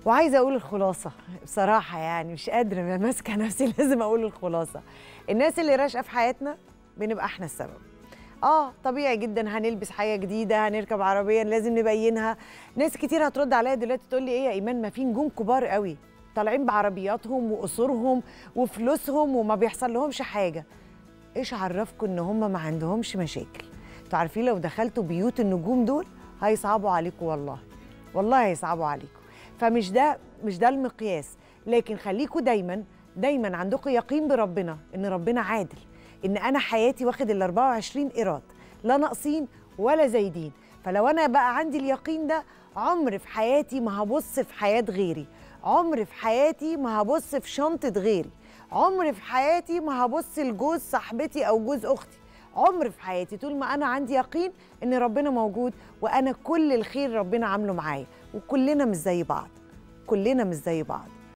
وعايزه اقول الخلاصه بصراحه يعني مش قادره ما ماسكه نفسي لازم اقول الخلاصه الناس اللي راشقه في حياتنا بنبقى احنا السبب اه طبيعي جدا هنلبس حاجه جديده هنركب عربيه لازم نبينها ناس كتير هترد عليا دلوقتي تقول لي ايه يا ايمان ما في نجوم كبار قوي طالعين بعربياتهم وقصورهم وفلوسهم وما بيحصل لهمش حاجه ايش عرفكم ان هم ما عندهمش مشاكل انتوا عارفين لو دخلتوا بيوت النجوم دول هيصعبوا عليكم والله والله هيصعبوا عليكم فمش ده مش ده المقياس لكن خليكم دايما دايما عندكم يقين بربنا ان ربنا عادل ان انا حياتي واخد ال 24 ايراد لا ناقصين ولا زايدين فلو انا بقى عندي اليقين ده عمر في حياتي ما هبص في حياه غيري عمر في حياتي ما هبص في شنطه غيري عمر في حياتي ما هبص لجوز صاحبتي او جوز اختي عمر في حياتي طول ما انا عندي يقين ان ربنا موجود وانا كل الخير ربنا عامله معايا وكلنا مش زي بعض كلنا مش زي بعض